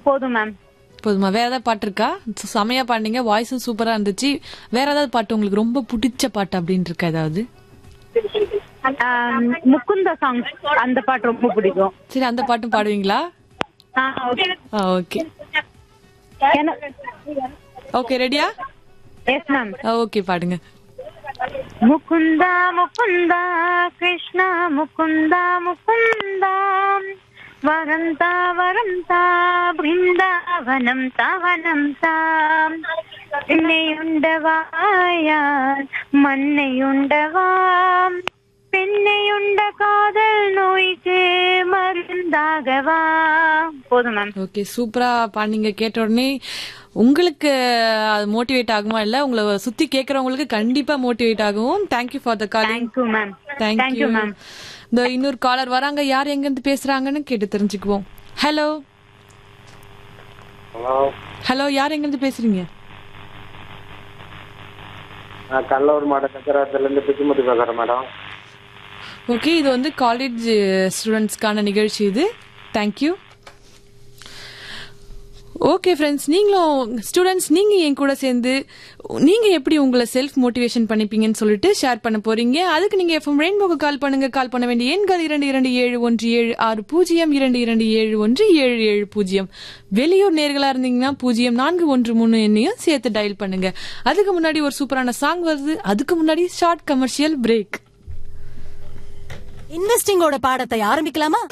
போதும் மேம் போதுமா வேற ஏதாவது பாட்டு இருக்கா ச- செமையா பாடுனீங்க வாய்ஸும் சூப்பரா இருந்துச்சு வேற ஏதாவது பாட்டு உங்களுக்கு ரொம்ப பிடிச்ச பாட்டு அப்படின்னு இருக்கா ஏதாவது ஆம், முகுந்த சாங் அந்த பாட்டு ரொம்ப பிடிக்கும் சரி அந்த பாட்டும் பாடுவீங்களா ஆ, okay. ஓகே என- ஓகே ரெடியா எஸ் மேம் ஓகே பாடுங்க முகுந்தா முகுந்தா கிருஷ்ணா முகுந்தா முகுந்தா வரம் தா வரம் தா பிருந்தாவனம் தாவனம் தாம் பெண்ணையுண்டவாயால் மண்ணையுண்டவாம் பெண்ணையுண்ட காதல் நோய்க்கு மருந்தாகவா போதும் மேம் ஓகே சூப்பரா பாடுனீங்க கேட்ட உடனே உங்களுக்கு அது மோட்டிவேட் ஆகுமா இல்ல உங்களை சுத்தி கேக்குறவங்களுக்கு கண்டிப்பா மோட்டிவேட் ஆகும் thank you for the calling thank you ma'am thank you thank you ma'am இந்த இன்னொரு காலர் வராங்க யார் எங்க இருந்து பேசுறாங்கன்னு கேட்டு தெரிஞ்சுக்குவோம் ஹலோ ஹலோ ஹலோ யார் எங்க இருந்து பேசுறீங்க நான் கடலூர் மாவட்டம் சக்கரத்துலேருந்து பிச்சுமுட்டி பேசுகிறேன் மேடம் ஓகே இது வந்து காலேஜ் ஸ்டூடெண்ட்ஸ்க்கான நிகழ்ச்சி இது தேங்க்யூ ஓகே ஃப்ரெண்ட்ஸ் நீங்களும் ஸ்டூடெண்ட்ஸ் நீங்க என் கூட சேர்ந்து நீங்க எப்படி உங்களை செல்ஃப் மோட்டிவேஷன் பண்ணிப்பீங்கன்னு சொல்லிட்டு ஷேர் பண்ண போறீங்க அதுக்கு நீங்க எஃப்எம் ரெயின்போக்கு கால் பண்ணுங்க கால் பண்ண வேண்டிய எண்கள் இரண்டு இரண்டு ஏழு ஒன்று ஏழு ஆறு பூஜ்ஜியம் இரண்டு இரண்டு ஏழு ஒன்று ஏழு ஏழு பூஜ்ஜியம் வெளியூர் நேர்களா இருந்தீங்கன்னா பூஜ்ஜியம் நான்கு ஒன்று மூணு எண்ணையும் சேர்த்து டயல் பண்ணுங்க அதுக்கு முன்னாடி ஒரு சூப்பரான சாங் வருது அதுக்கு முன்னாடி ஷார்ட் கமர்ஷியல் பிரேக் இன்வெஸ்டிங்கோட பாடத்தை ஆரம்பிக்கலாமா